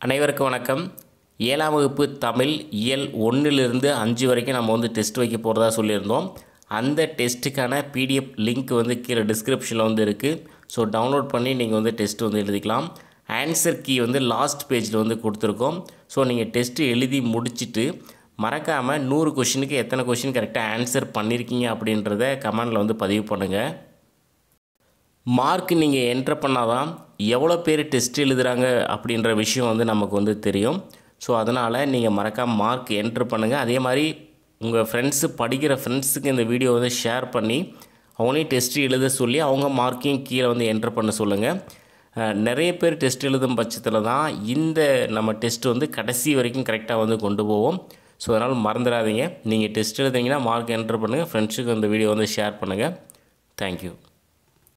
அனைவருக்கும் வணக்கம் ஏழாம் வகுப்பு தமிழ் இயல் ஒன்றிலிருந்து அஞ்சு வரைக்கும் நம்ம வந்து டெஸ்ட் வைக்க போகிறதா சொல்லியிருந்தோம் அந்த டெஸ்ட்டுக்கான பிடிஎஃப் லிங்க் வந்து கீழே டிஸ்கிரிப்ஷனில் வந்து இருக்குது ஸோ டவுன்லோட் பண்ணி நீங்கள் வந்து டெஸ்ட் வந்து எழுதிக்கலாம் ஆன்சர் கீ வந்து லாஸ்ட் பேஜில் வந்து கொடுத்துருக்கோம் ஸோ நீங்கள் டெஸ்ட்டு எழுதி முடிச்சுட்டு மறக்காமல் நூறு கொஷினுக்கு எத்தனை கொஷின் கரெக்டாக ஆன்சர் பண்ணியிருக்கீங்க அப்படின்றத கமெண்டில் வந்து பதிவு பண்ணுங்கள் மார்க் நீங்கள் என்ட்ரு பண்ணால் தான் எவ்வளோ பேர் டெஸ்ட் எழுதுகிறாங்க அப்படின்ற விஷயம் வந்து நமக்கு வந்து தெரியும் ஸோ அதனால் நீங்கள் மறக்காம மார்க் என்ட்ரு பண்ணுங்கள் அதே மாதிரி உங்கள் ஃப்ரெண்ட்ஸு படிக்கிற ஃப்ரெண்ட்ஸுக்கு இந்த வீடியோ வந்து ஷேர் பண்ணி அவங்களையும் டெஸ்ட் எழுத சொல்லி அவங்க மார்க்கையும் கீழே வந்து என்ட்ரு பண்ண சொல்லுங்கள் அஹ், நிறைய பேர் டெஸ்ட் எழுதும் பட்சத்தில் தான் இந்த நம்ம டெஸ்ட் வந்து கடைசி வரைக்கும் கரெக்டாக வந்து கொண்டு போவோம் ஸோ அதனால் மறந்துடாதீங்க நீங்கள் டெஸ்ட் எழுதுனீங்கன்னா மார்க் என்ட்ரு பண்ணுங்கள் ஃப்ரெண்ட்ஸுக்கு இந்த வீடியோ வந்து ஷேர் பண்ணுங்கள் தேங்க்யூ